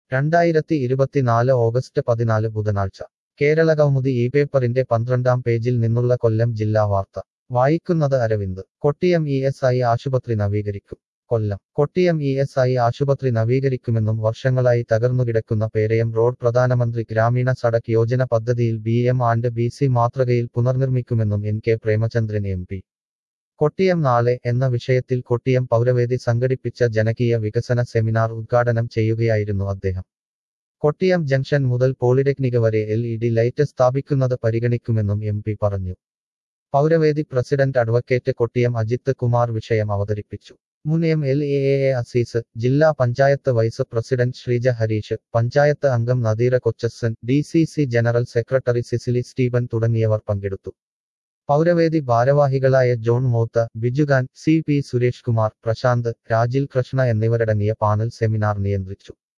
രണ്ടായിരത്തി ഇരുപത്തിനാല് ഓഗസ്റ്റ് പതിനാല് ബുധനാഴ്ച കേരളകൗമുദി ഈ പേപ്പറിന്റെ പന്ത്രണ്ടാം പേജിൽ നിന്നുള്ള കൊല്ലം ജില്ലാ വാർത്ത വായിക്കുന്നത് Aravind Kottiyam E S I ആശുപത്രി നവീകരിക്കും Kollam Kottiyam E S I ആശുപത്രി നവീകരിക്കുമെന്നും വർഷങ്ങളായി തകർന്നുകിടക്കുന്ന പേരയം റോഡ് പ്രധാനമന്ത്രി ഗ്രാമീണ സടക് യോജന പദ്ധതിയിൽ B M and B C മാതൃകയിൽ പുനർനിർമ്മിക്കുമെന്നും N K Premachandran M P Kottiyam നാളെ എന്ന വിഷയത്തിൽ കൊട്ടിയം പൗരവേദി സംഘടിപ്പിച്ച ജനകീയ വികസന സെമിനാർ ഉദ്ഘാടനം ചെയ്യുകയായിരുന്നു അദ്ദേഹം കൊട്ടിയം ജംഗ്ഷൻ മുതൽ പോളിടെക്നിക് വരെ എൽ ഇ ഡി ലൈറ്റ് സ്ഥാപിക്കുന്നത് പരിഗണിക്കുമെന്നും എം പി പറഞ്ഞു പൗരവേദി പ്രസിഡന്റ് അഡ്വക്കേറ്റ് കൊട്ടിയം അജിത്ത് കുമാർ വിഷയം അവതരിപ്പിച്ചു മുൻ M L A A Azeez ജില്ലാ പഞ്ചായത്ത് വൈസ് പ്രസിഡന്റ് ശ്രീജ ഹരീഷ് പഞ്ചായത്ത് അംഗം Nadeera Kochasan D C C general secretary Cecily Steven തുടങ്ങിയവർ പങ്കെടുത്തു പൗരവേദി ഭാരവാഹികളായ John Motha Bijukhan C P Suresh Kumar Prashanth Rajil Krishna എന്നിവരടങ്ങിയ പാനൽ സെമിനാർ നിയന്ത്രിച്ചു